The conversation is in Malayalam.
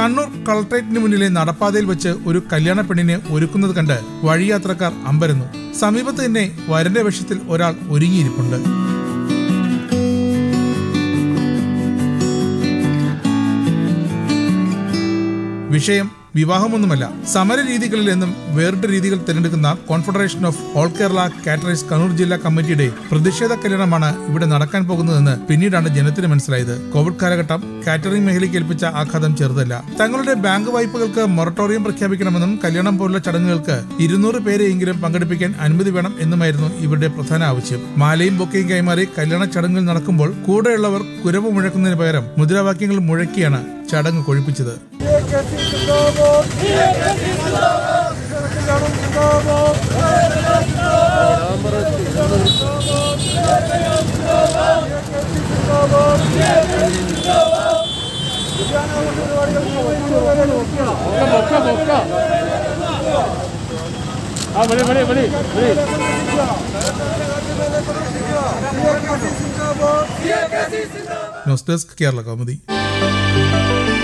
കണ്ണൂർ കളക്ട്രേറ്റിന് മുന്നിലെ നടപ്പാതയിൽ വെച്ച് ഒരു കല്യാണ പെണ്ണിനെ ഒരുക്കുന്നത് കണ്ട് വഴിയാത്രക്കാർ അമ്പരന്നു സമീപത്ത് തന്നെ വരന്റെ വേഷത്തിൽ ഒരാൾ ഒരുങ്ങിയിരിപ്പുണ്ട് വിഷയം വിവാഹമൊന്നുമല്ല സമര രീതികളിൽ നിന്നും വേറിട്ട രീതികൾ തിരഞ്ഞെടുക്കുന്ന confederation of all Kerala caterers Kannur ജില്ലാ കമ്മിറ്റിയുടെ പ്രതിഷേധ കല്യാണമാണ് ഇവിടെ നടക്കാൻ പോകുന്നതെന്ന് പിന്നീടാണ് ജനത്തിന് മനസ്സിലായത് കോവിഡ് കാലഘട്ടം കാറ്ററിംഗ് മേഖലയ്ക്ക് ഏൽപ്പിച്ച ആഘാതം ചെറുതല്ല തങ്ങളുടെ ബാങ്ക് വായ്പകൾക്ക് മൊറട്ടോറിയം പ്രഖ്യാപിക്കണമെന്നും കല്യാണം പോലുള്ള ചടങ്ങുകൾക്ക് ഇരുന്നൂറ് പേരെയെങ്കിലും പങ്കെടുപ്പിക്കാൻ അനുമതി വേണം എന്നുമായിരുന്നു ഇവരുടെ പ്രധാന ആവശ്യം മാലയും ബൊക്കയും കൈമാറി കല്യാണ ചടങ്ങുകൾ നടക്കുമ്പോൾ കൂടെയുള്ളവർ കുരവ് മുഴക്കുന്നതിന് പകരം മുദ്രാവാക്യങ്ങൾ മുഴക്കിയാണ് ചടങ്ങ് കൊഴിപ്പിച്ചത് ന്യൂസ് ഡെസ്ക് കേരള കൗമുദി